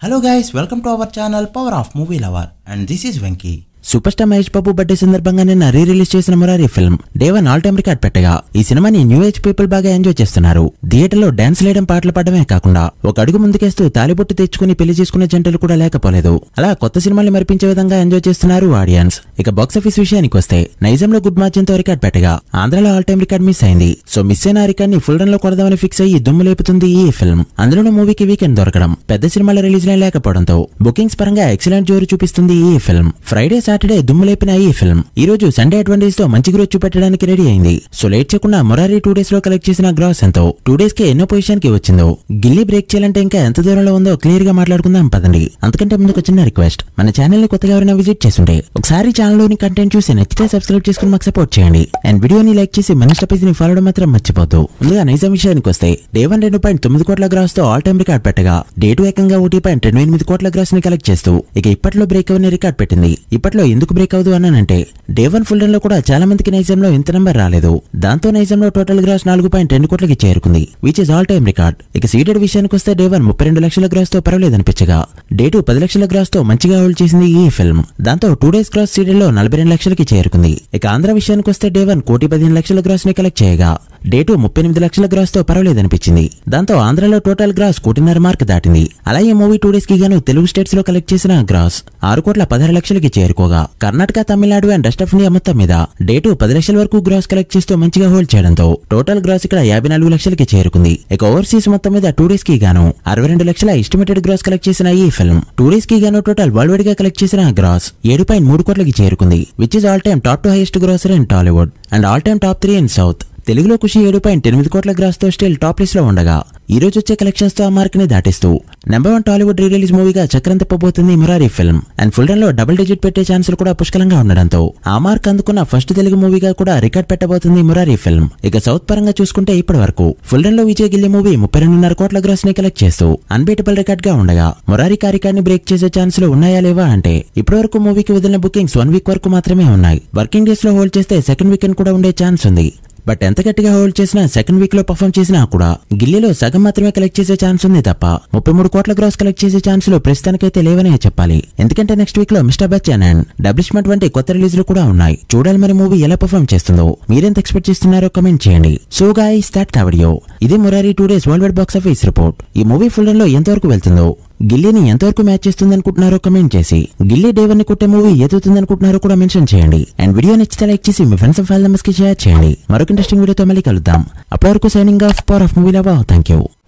Hello guys, welcome to our channel Power of Movie Lover and this is Venki. Superstar Mahesh Babu birthday సందర్భంగా నిన్న re release చేసిన Murari film day one all time record పెట్టగా ఈ సినిమాని new age people బాగా enjoy చేస్తున్నారు theatre లో dance లేయడం పాటలు పాడమే కాకుండా ఒక అడుగు ముందుకేస్తూ తాలిబొట్టు తెచ్చుకుని పెళ్లి చేసుకునే జంటలు కూడా లేకపోలేదు అలా కొత్త సినిమాలు మరిపించే విధంగా ఎంజాయ్ చేస్తున్నారు ఆడియన్స్ ఇక బాక్స్ ఆఫీస్ విషయానికి వస్తే నైజంలో గుడ్ మార్జిన్ తో రికార్డ్ పెట్టగా ఆంధ్రాలో ఆల్ టైమ్ రికార్డ్ మిస్ అయింది సో మిస్ అయిన ఆ రికార్డ్ ని ఫుల్ రన్ లో కొడదామని ఫిక్స్ అయ్యి దుమ్ము లేపుతుంది ఈ ఫిల్మ్ అందులోనూ మూవీకి వీకెండ్ దొరకడం పెద్ద సినిమాల రిలీజ్ లైన్ లేకపోవడంతో బుకింగ్స్ పరంగా ఎక్సలెంట్ జోరు చూపిస్తుంది ఈ ఫిల్మ్ ఫ్రైడే సాటర్డే దుమ్ము లేపిన ఈ ఫిల్మ్ ఈ రోజు సండే అడ్వాంటేజ్ తో మంచి గ్రోత్ చూపెట్టడానికి రెడీ అయింది సో లేట్ చేయకుండా మొరారి టూ డేస్ లో కలెక్ట్ చేసిన గ్రాస్ ఎంతో టూ డేస్ కి ఎన్నో పొజిషన్ కి వచ్చిందో గిల్లీ బ్రేక్ చేయాలంటే ఇంకా ఎంత దూరంలో ఉందో క్లియర్ గా మాట్లాడుకుందాం పదండి అంతకంటే ముందు ఒక చిన్న రిక్వెస్ట్ మన ఛానల్ ని కొత్తగా ఎవరైనా విజిట్ చేస్తుంటే ఒకసారి ఛానల్ లోని కంటెంట్ చూసి నచ్చితే సబ్స్క్రైబ్ చేసుకుని మాకు సపోర్ట్ చేయండి అండ్ వీడియోని లైక్ చేసి మన స్టపేజ్ ని ఫాలో మాత్రం మర్చిపోద్దు ముందుగా నైజాం విషయానికి వస్తే డే వన్ రెండు పాయింట్ తొమ్మిది కోట్ల గ్రాస్ తో ఆల్ టైమ్ రికార్డ్ పెట్టగా డే టూ ఏకంగా ఒకటి పాయింట్ రెండు ఎనిమిది కోట్ల గ్రాస్ ని కలెక్ట్ చేస్తూ ఇక ఇప్పట్లో బ్రేక్ అవని రికార్డ్ పెట్టింది ఇప్పట్లో ఎందుకు బ్రేక్ అవదు అన్నానంటే డే వన్ ఫుల్ రన్ లో కూడా చాలా మందికి నైజాం లో ఇంత నెంబర్ రాలేదు దాంతో నైజాం లో టోటల్ గ్రాస్ నాలుగు పాయింట్ రెండు కోట్లకి చేరుకుంది which is all time record ఇక సీడెడ్ విషయానికి వస్తే డే వన్ ముప్పై రెండు లక్షల గ్రాస్ తో పర్వాలేదు అనిపించగా డే టూ పది లక్షల గ్రాస్ తో మంచిగా హోల్డ్ చేసింది ఈ ఫిల్మ్ దాంతో టూ డేస్ గ్రాస్ సీడెడ్ లో నలభై రెండు లక్షలకి చేరుకుంది ఇక ఆంధ్ర విషయానికి వస్తే డే వన్ కోటి పదిహేను లక్షల గ్రాస్ ని కలెక్ట్ చేయగా డే టూ ముప్పై ఎనిమిది లక్షల గ్రాస్ తో పర్వాలేదు అనిపించింది దాంతో ఆంధ్రలో టోటల్ గ్రాస్ కోటిన్నర మార్క్ దాటింది అలాగే మూవీ టూ డేస్ కి గాను తెలుగు స్టేట్స్ లో కలెక్ట్ చేసిన గ్రాస్ ఆరు కోట్ల పదహారు లక్షలకి చేరుకోగా Karnataka Tamil Nadu and rest of India మొత్తం మీద డే టూ పది లక్షల వరకు గ్రాస్ కలెక్ట్ చేస్తూ మంచిగా హోల్డ్ చేయడంతో టోటల్ గ్రాస్ ఇక్కడ యాభై నాలుగు లక్షలకి చేరుకుంది ఇక ఓవర్సీస్ మొత్తం మీద టూ డేస్ కి గాను అరవై రెండు లక్షల ఎస్టిమేటెడ్ గ్రాస్ కలెక్ట్ చేసిన ఈ ఫిల్మ్ టూ డేస్ కి గాను టోటల్ వరల్డ్ వైడ్ గా కలెక్ట్ చేసిన గ్రాస్ ఏడు పాయింట్ మూడు కోట్లకి చేరుకుంది which is all time top to highest grosser in Tollywood and all time top three in south తెలుగులో ఖుషి ఏడు పాయింట్ ఎనిమిది కోట్ల గ్రాస్ తో స్టిల్ టాప్ లిస్ట్ లో ఉండగా ఈ రోజు వచ్చే కలెక్షన్స్ తో ఆ మార్క్ ని దాటిస్తూ number one Tollywood re release మూవీగా చక్రం తిప్పబోతుంది Murari film and full run లో డబుల్ డిజిట్ పెట్టే ఛాన్సులు కూడా పుష్కలంగా ఉండడంతో ఆ మార్క్ అందుకున్న ఫస్ట్ తెలుగు మూవీగా కూడా రికార్డ్ పెట్టబోతుంది మురారి ఫిల్మ్ ఇక సౌత్ పరంగా చూసుకుంటే ఇప్పటి వరకు ఫుల్ రన్ లో విజయ్ గిల్లి మూవీ ముప్పై రెండున్నర కోట్ల గ్రాస్ ని కలెక్ట్ చేస్తూ అన్బీటబుల్ రికార్డ్ గా ఉండగా మురారి రికార్డ్ ని బ్రేక్ చేసే ఛాన్సులు ఉన్నాయా లేవా అంటే ఇప్పటి వరకు మూవీకి వదిలిన బుకింగ్స్ వన్ వీక్ వరకు మాత్రమే ఉన్నాయి వర్కింగ్ డేస్ లో హోల్డ్ చేస్తే సెకండ్ వీకెండ్ కూడా ఉండే ఛాన్స్ ఉంది బట్ ఎంత గట్టిగా హోల్డ్ చేసినా సెకండ్ వీక్ లో పర్ఫామ్ చేసినా కూడా గిల్లీలో సగం మాత్రమే కలెక్ట్ చేసే ఛాన్స్ ఉంది తప్ప ముప్పై మూడు కోట్ల గ్రాస్ కలెక్ట్ చేసే ఛాన్సులు ప్రస్తుతానికైతే లేవనే చెప్పాలి ఎందుకంటే నెక్స్ట్ వీక్ లో మిస్టర్ బచ్చన్ అండ్ డబ్లిష్మెంట్ వంటి కొత్త రిలీజ్లు కూడా ఉన్నాయి చూడాలి మరి మూవీ ఎలా పర్ఫామ్ చేస్తుందో మీరెంత ఎక్స్పెక్ట్ చేస్తున్నారో కమెంట్ చేయండి సో గాయస్ దాట్ వీడియో ఇది Murari two days worldwide box office report ఈ మూవీ ఫుల్ రన్ లో ఎంతవరకు వెళ్తుందో గిల్లీని ఎంతవరకు మ్యాచ్ చేస్తుంది అనుకుంటున్నారో కమెంట్ చేసి గిల్లీ డేవర్ ని కొట్టే మూవీ ఏదవుతుంది అనుకుంటున్నారో కూడా మెన్షన్ చేయండి అండ్ వీడియో నచ్చితే లైక్ చేసి మీ ఫ్రెండ్స్ అండ్ ఫ్యామిలీ మెంబర్స్ కి షేర్ చేయండి మరొక ఇంట్రెస్టింగ్ వీడియోతో మళ్ళీ కలుద్దాం అప్పటి వరకు signing off power of movie love thank you